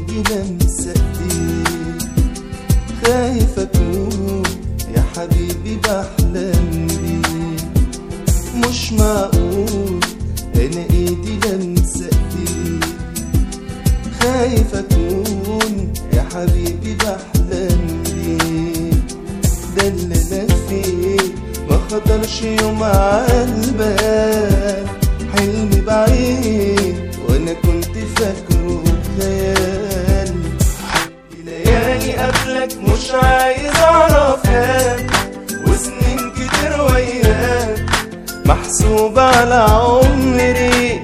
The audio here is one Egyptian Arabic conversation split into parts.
ايدي لمسة ايديك خايف اكون يا حبيبي بحلم بيك مش معقول انا ايدي لمسة ايديك خايف اكون يا حبيبي بحلم بيك ده اللي انا فيه ما خطرش يوم عالبال حلمي بعيد وانا كنت فاكره خيال ليالي قبلك مش عايز اعرفك وسنين كتير وياك محسوب على عمري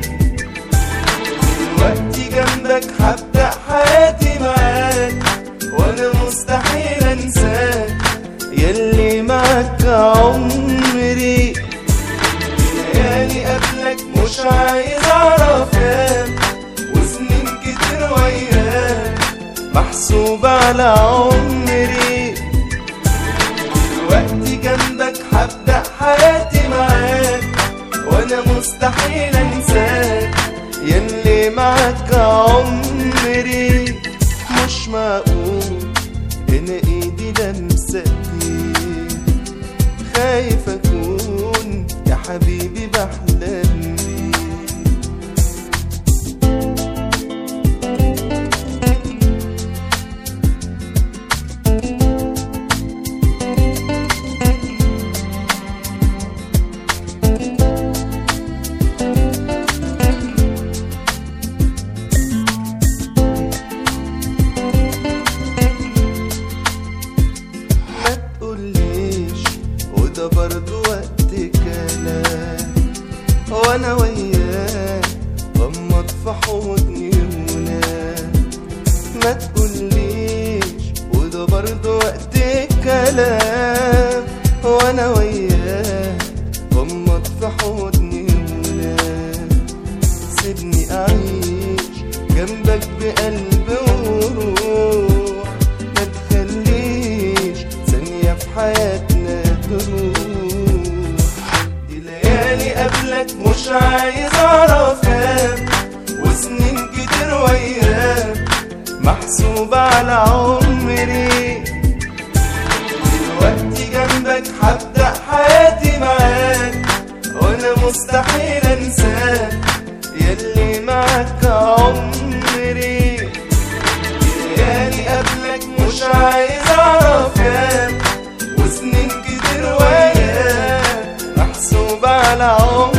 دلوقتي جنبك هبدأ حياتي معاك وانا مستحيل انساك يلي معاك عمري ليالي قبلك مش عايز اعرفك وسنين كتير وياك محسوب على عمري دلوقتي جنبك هبدأ حياتي معاك وانا مستحيل انساك يلي معاك عمري مش معقول انا ايدي لمسة ايديك خايف اكون يا حبيبي بحلم بيك ما تقوليش وده برضو وقت كلام وانا وياك غمض في حضني ونام ما تقوليش وده برضو وقت كلام وانا وياك غمض في حضني ونام سيبني اعيش جنبك بقلب وروح ما تخليش ثانية في حياتنا تروح دي ليالي قبلك مش عايز اعرفك وسنين كتير وياك محسوب على عمري دلوقتي جنبك هبدأ حياتي معاك وانا مستحيل انساك يلي معاك عمري ليالي قبلك مش عايز اعرفك وسنين كتير وياك محسوب على عمري